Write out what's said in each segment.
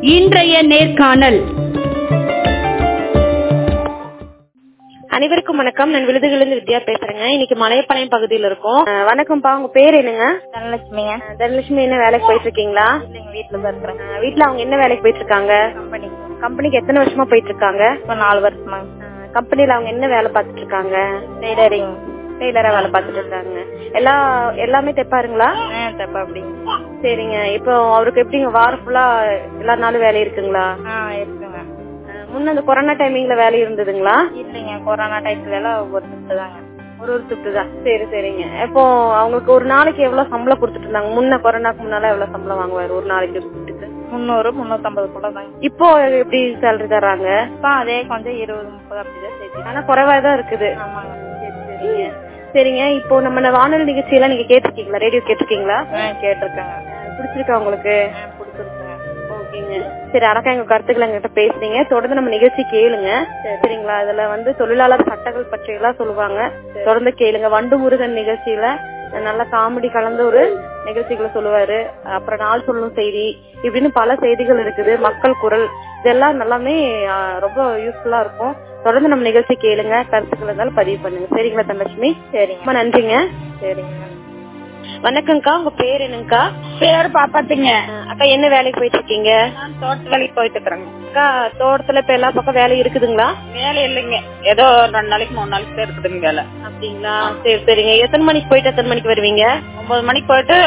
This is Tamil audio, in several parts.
இன்றைய நேர்காணல் அனைவருக்கும் வணக்கம் நான் விழுதுகளிலிருந்து வித்யா பேசுறேங்க இன்னைக்கு மலையப்பாளையம் பகுதியில இருக்கோம் அஹ் வணக்கம்ப்பா உங்க பேர் என்னங்க தனலட்சுமிங்க அஹ் தனலட்சுமி என்ன வேலைக்கு போயிட்டு இருக்கீங்களா இல்லைங்க வீட்டுல தான் இருக்கிறேன் அஹ் வீட்ல அவங்க என்ன வேலைக்கு போயிட்டு இருக்காங்க கம்பெனி கம்பெனிக்கு எத்தனை வருஷமா போயிட்டு இருக்காங்க இப்போ நாலு வருஷமா அஹ் கம்பெனில அவங்க என்ன வேலை பார்த்துட்டு இருக்காங்க டெய்லரிங் டெய்லரா வேலை பார்த்துட்டு இருக்காங்க எல்லா எல்லாமே தைப்பாருங்களா ஆ தப்பா அப்படிங்க சரிங்க இப்போ அவருக்கு எப்படிங்க வாரம் ஃபுல்லா எல்லா நாளும் வேலை இருக்குங்களா ஆ இருக்குங்க அஹ் முன்ன அந்த கொரோனா டைமிங்ல வேலை இருந்ததுங்களா இல்லைங்க கொரோனா டைத்துல எல்லாம் ஒரு திட்டு தாங்க ஒரு ஒரு ஷிஃப்ட் தான் சரி சரிங்க இப்போ அவங்களுக்கு ஒரு நாளைக்கு எவ்வளவு சம்பளம் கொடுத்துட்டு இருந்தாங்க முன்ன கொரோனாக்கு முன்னால எவ்வளவு சம்பளம் வாங்குவாரு ஒரு நாளைக்கு ஒரு ஷிஃப்ட்டுக்கு முந்நூறு முந்நூத்தம்பது கூட தாங்க இப்போ எப்படி சேலரி தர்றாங்க இப்போ அதே கொஞ்சம் இருபது முப்பது அப்படிதான் சேர்த்து ஆனா குறைவா தான் இருக்குது ஆமாங்க சரி சரிங்க சரிங்க இப்போ நம்ம வானொலி நிகழ்ச்சியெல்லாம் நீங்க கேட்டிருக்கீங்களா ரேடியோ கேட்டிருக்கீங்களா ஆ கேட்டிருக்கேங்க பிடிச்சிருக்கா உங்களுக்கு ஆ பிடிச்சிருக்குங்க ஓகேங்க சரி அழகா எங்க கருத்துக்களை எங்கிட்ட பேசுறீங்க தொடர்ந்து நம்ம நிகழ்ச்சி கேளுங்க சரிங்களா அதுல வந்து தொழிலாளர் சட்டங்கள் பற்றி எல்லாம் சொல்லுவாங்க தொடர்ந்து கேளுங்க வண்டு முருகன் நிகழ்ச்சியில நல்ல காமெடி கலந்த ஒரு நிகழ்ச்சிகளை சொல்லுவாரு அப்புறம் நாள் சொல்லும் செய்தி இப்படின்னு பல செய்திகள் இருக்குது மக்கள் குரல் இதெல்லாம் எல்லாமே ஆ, ரொம்ப யூஸ்ஃபுல்லா இருக்கும் தொடர்ந்து நம்ம நிகழ்ச்சி கேளுங்க கருத்துக்கள் இருந்தாலும் பதிவு பண்ணுங்க சரிங்களா தனலட்சுமி சரிங்க ரொம்ப நன்றிங்க சரிங்க வணக்கம்க்கா உங்க பேர் என்னங்கக்கா பேர் பாப்பாத்தீங்க அஹ் அக்கா என்ன வேலைக்கு போயிட்டு இருக்கீங்க நான் தோட்ட வேலைக்கு போயிட்டு இருக்கிறேங்க அக்கா தோட்டத்துல இப்ப எல்லா பக்கம் வேலை இருக்குதுங்களா வேலை இல்லைங்க ஏதோ ரெண்டு நாளைக்கு மூணு நாளைக்கு தான் இருக்குதுங்க வேலை அப்படிங்களா சரி சரிங்க எத்தனை மணிக்கு போயிட்டு எத்தனை மணிக்கு வருவீங்க ஒன்பது மணிக்கு போயிட்டு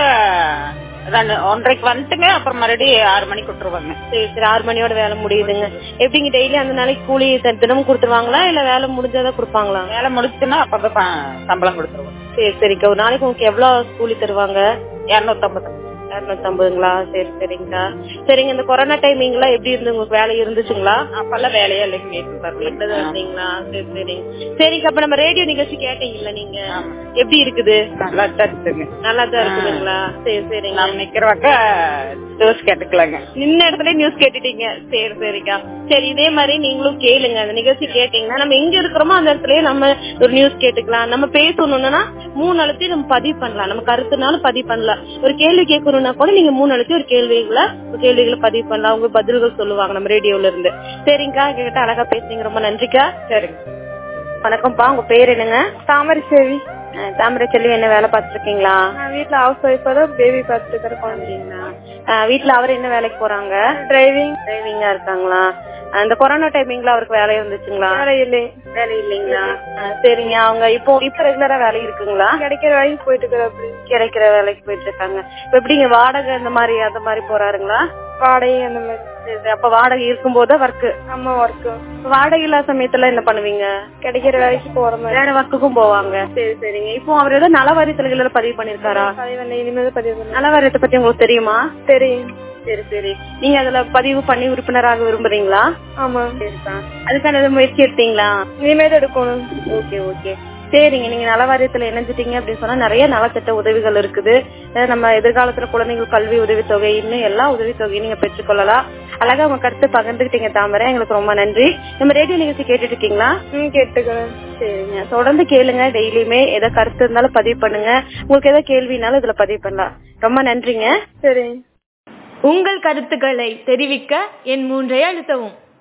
ரெண்டு ஒன்றரைக்கு வந்துட்டுங்க அப்புறம் மறுபடியும் ஆறு மணிக்கு விட்டுருவாங்க சரி சரி ஆறு மணியோட வேலை முடியுதுங்க எப்படிங்க டெய்லி அந்த நாளைக்கு கூலி தி- தினமும் கொடுத்துருவாங்களா இல்ல வேலை முடிஞ்சாதான் கொடுப்பாங்களா வேலை முடிச்சுன்னா அப்பதான் ப- சம்பளம் கொடுத்துருவாங்க சரி சரிக்கா ஒரு நாளைக்கு உங்களுக்கு எவ்வளவு கூலி தருவாங்க இரநூத்தம்பது இரநூத்தி ஐம்பதுங்களா சரி சரிங்கக்கா சரிங்க இந்த கொரோனா டைமிங்ல எப்படி இருந்து உங்களுக்கு வேலை இருந்துச்சுங்களா அப்பெல்லாம் வேலையே இல்லைங்க வீட்டுல வீட்டுல தான் தான் இருந்தீங்களா சரி சரிங்க சரிங்க அப்ப நம்ம ரேடியோ நிகழ்ச்சி கேட்டீங்கல்ல நீங்க ஆமா. எப்படி இருக்குது நல்லா தான் இருக்குதுங்க நல்லா தான் இருக்குதுங்களா சரி சரிங்க நான் நிக்கிற பக்கம் ஜூஸ் கேட்டுக்கலாங்க நின்ன இடத்துல நியூஸ் கேட்டுட்டீங்க சரி சரிக்கா சரி இதே மாதிரி நீங்களும் கேளுங்க அந்த நிகழ்ச்சி கேட்டீங்கன்னா நம்ம எங்க இருக்கிறோமோ அந்த இடத்துலயே நம்ம ஒரு நியூஸ் கேட்டுக்கலாம் நம்ம பேசணும்னா மூணு அழுத்தி நம்ம பதிவு பண்ணலாம் நம்ம கருத்துனாலும் பதிவு பண்ணலாம் ஒரு கேள்வி கேட்கணும்னா கூட நீங்க மூணு அழுத்தி ஒரு கேள்விகளை ஒரு கேள்விகளை பதிவு பண்ணலாம் அவங்க பதில்கள் சொல்லுவாங்க நம்ம ரேடியோல இருந்து சரிங்கக்கா எங்ககிட்ட அழகா பேசுறீங்க ரொம்ப நன்றிக்கா சரிங்க வணக்கம்ப்பா உங்க பேர் என்னங்க தாமரை செல்வி தாமரை செல்வி என்ன வேலை பார்த்துட்டு இருக்கீங்களா வீட்டுல ஹவுஸ் ஒய்ஃபா தான் பேபி பார்த்துட்டு இருக்கிறேன் அப்படிங்களா ஆஹ் வீட்ல அவர் என்ன வேலைக்கு போறாங்க டிரைவிங் டிரைவிங்கா இருக்காங்களா அந்த கொரோனா டைமிங்ல அவருக்கு வேலை இருந்துச்சுங்களா வேலை இல்லை வேலை இல்லைங்களா ஆஹ் சரிங்க அவங்க இப்போ இப்ப ரெகுலரா வேலை இருக்குங்களா கிடைக்கிற வேலைக்கு போயிட்டு இருக்கிறேன் அப்படி கிடைக்கிற வேலைக்கு போயிட்டு இருக்காங்க இப்ப எப்படிங்க வாடகை இந்த மாதிரி அந்த மாதிரி போறாருங்களா வாடகை அந்த மாதிரி சரி, சரி. அப்ப வாடகை இருக்கும்போது ஒர்க் அம்மா ஒர்க்கு வாடகை இல்லாத சமயத்துல என்ன பண்ணுவீங்க கிடைக்கிற வேலைக்கு போற மாதிரி வேற ஒர்க்குக்கும் போவாங்க சரி சரிங்க இப்போ அவர் ஏதோ நலவாரி தலைகள் பதிவு பண்ணிருக்காரா பதிவு இனிமேல் பதிவு பண்ண நலவாரியத்தை பத்தி உங்களுக்கு தெரியுமா தெரியும் சரி சரி நீங்க அதுல பதிவு பண்ணி உறுப்பினராக விரும்புறீங்களா ஆமா சரிப்பா அதுக்கான எதுவும் முயற்சி எடுத்தீங்களா இனிமேல் எடுக்கணும் ஓகே ஓகே சரிங்க நீங்க நலவாரியத்துல இணைஞ்சிட்டீங்க அப்படின்னு சொன்னா நிறைய நலத்திட்ட உதவிகள் இருக்குது அஹ் நம்ம எதிர்காலத்துல குழந்தைகள் கல்வி உதவித்தொகை இன்னும் எல்லா உதவித்தொகையும் நீங்க பெற்றுக்கொள்ளலாம் அழகா உங்க கருத்து பகிர்ந்துக்கிட்டீங்க தாமரை எங்களுக்கு ரொம்ப நன்றி நம்ம ரேடியோ நிகழ்ச்சி கேட்டுட்டு இருக்கீங்களா ம் கேட்டுக்கிறேன் சரிங்க தொடர்ந்து கேளுங்க டெய்லியுமே ஏதோ கருத்து இருந்தாலும் பதிவு பண்ணுங்க உங்களுக்கு ஏதோ கேள்வினாலும் இதுல பதிவு பண்ணலாம் ரொம்ப நன்றிங்க சரி உங்கள் கருத்துக்களை தெரிவிக்க என் மூன்றை அழுத்தவும்